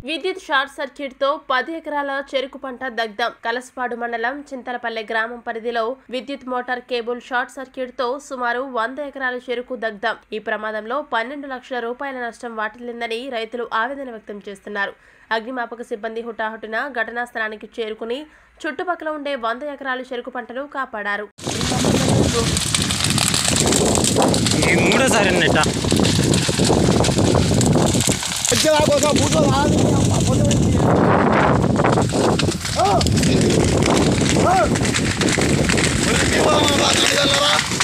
విద్యుత్ short circuit తో పది ఎకరాల చెరుకు పంట దగ్ధం కలసపాడు మండలం చింతలపల్లె గ్రామం పరిధిలో విద్యుత్ మోటార్ కేబుల్ షార్ట్ సర్క్యూట్ తో సుమారు వంద ఎకరాల చెరుకు దగ్ధం ఈ ప్రమాదంలో పన్నెండు లక్షల రూపాయల నష్టం వాటిల్లిందని రైతులు ఆవేదన వ్యక్తం చేస్తున్నారు అగ్నిమాపక సిబ్బంది హుటాహుటిన ఘటనా స్థలానికి చేరుకుని చుట్టుపక్కల ఉండే వంద ఎకరాల చెరుకు పంటను కాపాడారు ఈ మూడోసారి నెట్ట వచ్చేదాకా మూటో రాదు పొద్దు దీపావళి రాత్రి వెళ్ళరా